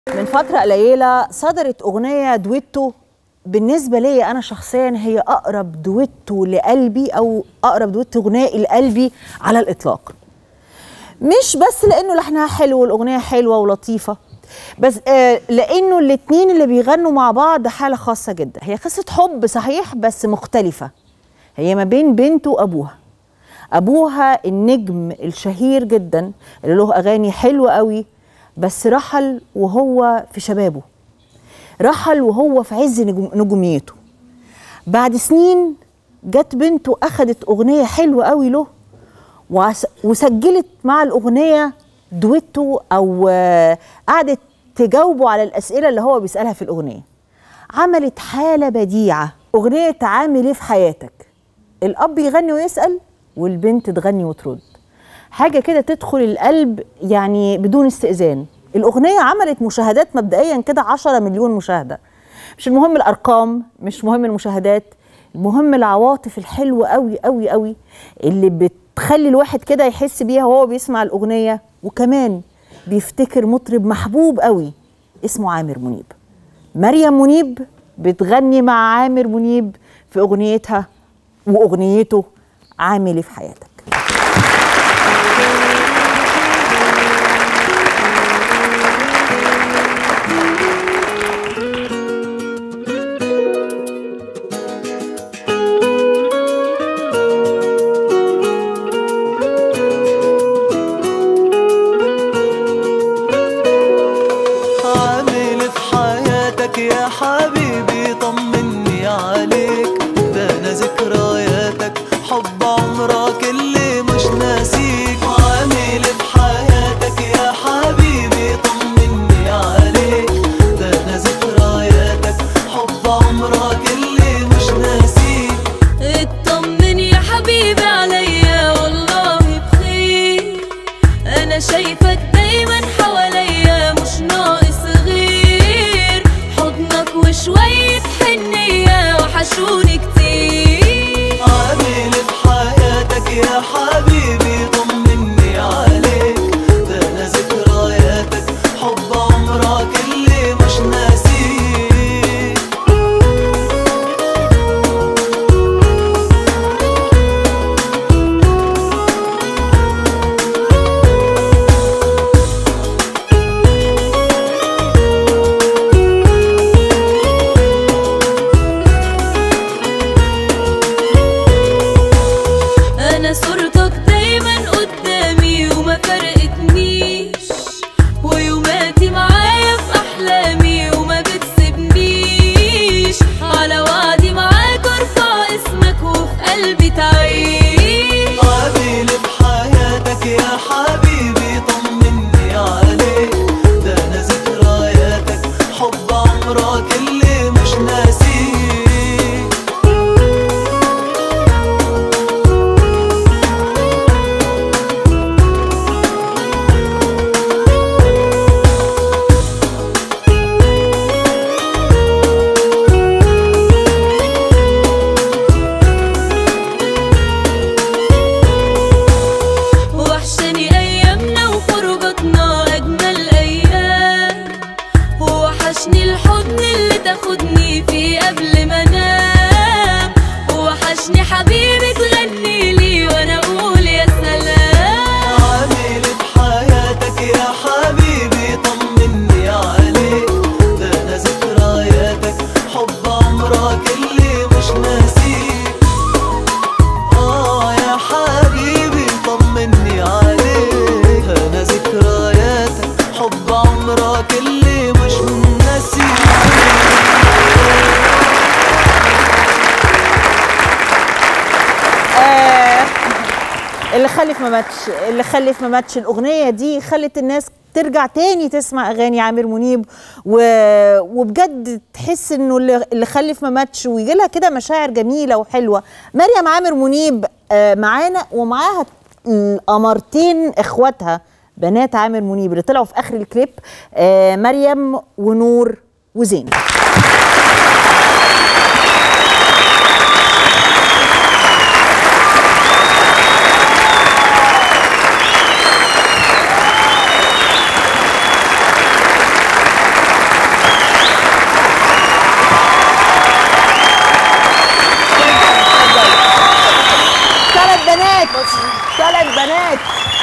من فترة قليلة صدرت أغنية دويتو بالنسبة لي أنا شخصيا هي أقرب دويتو لقلبي أو أقرب دويتو غنائي لقلبي على الإطلاق مش بس لأنه لحنها حلو والأغنية حلوة ولطيفة بس آه لأنه الاتنين اللي بيغنوا مع بعض حالة خاصة جدا هي قصة حب صحيح بس مختلفة هي ما بين بنت وأبوها أبوها النجم الشهير جدا اللي له أغاني حلوة قوي بس رحل وهو في شبابه رحل وهو في عز نجوم نجوميته بعد سنين جت بنته أخدت أغنية حلوة قوي له وعس- وسجلت مع الأغنية دويتو أو آه، قعدت تجاوبه على الأسئلة اللي هو بيسألها في الأغنية عملت حالة بديعة أغنية عامل إيه في حياتك الأب يغني ويسأل والبنت تغني وترد حاجة كده تدخل القلب يعني بدون استئذان الأغنية عملت مشاهدات مبدئيا كده 10 مليون مشاهدة مش المهم الأرقام مش مهم المشاهدات المهم العواطف الحلوة قوي قوي قوي اللي بتخلي الواحد كده يحس بيها وهو بيسمع الأغنية وكمان بيفتكر مطرب محبوب قوي اسمه عامر منيب مريم منيب بتغني مع عامر منيب في أغنيتها وأغنيته عامل إيه في حياتك عامل في حياتك يا حبيبي طمني عليك ده انا ذكرياتك حب عمرك اللي مش ناسيك عامل في حياتك يا حبيبي طمني عليك ده انا ذكرياتك حب عمرك اللي مش ناسيك اطمن يا حبيبي عليا والله بخير انا شايفك دايما حواليا مش ناقص غير حضنك وشوية حنية وحشوني كتير عامل في حياتك يا حبيبي طمني عليك ده انا ذكرياتك حب عمرك اللي مش ناسيك انا صورتك دايما قدامي وما فرقتنيش ويوماتي معايا في احلامي وما بتسيبنيش على وعدي معاك ارفع اسمك وفي قلبي تعيش عامل في حياتك يا حبيبي طمني عليك ده انا ذكرياتك حب عمرك اللي مش ناسيك وحشاني ايامنا وخروجاتنا اجمل ايام وحشني الحضن اللي تاخدني فيه قبل ما انام وحشني حبيبي تغني لي وانا اقول يا سلام عامل في حياتك يا حبيبي طمني عليك ده انا ذكرياتك حب عمرك اللي مش ناسيك اه يا حبيبي طمني عليك انا ذكرياتك حب عمرك اللي مش ناسيك آه اللي خلف ما ماتش اللي خلف ما ماتش الاغنيه دي خلت الناس ترجع تاني تسمع اغاني عامر منيب و... وبجد تحس انه اللي اللي خلف ما ماتش ويجي لها كده مشاعر جميله وحلوه مريم عامر منيب آه معانا ومعاها القمرتين اخواتها بنات عامر منيب اللي طلعوا في اخر الكليب آه مريم ونور وزين بنات ثلاث بنات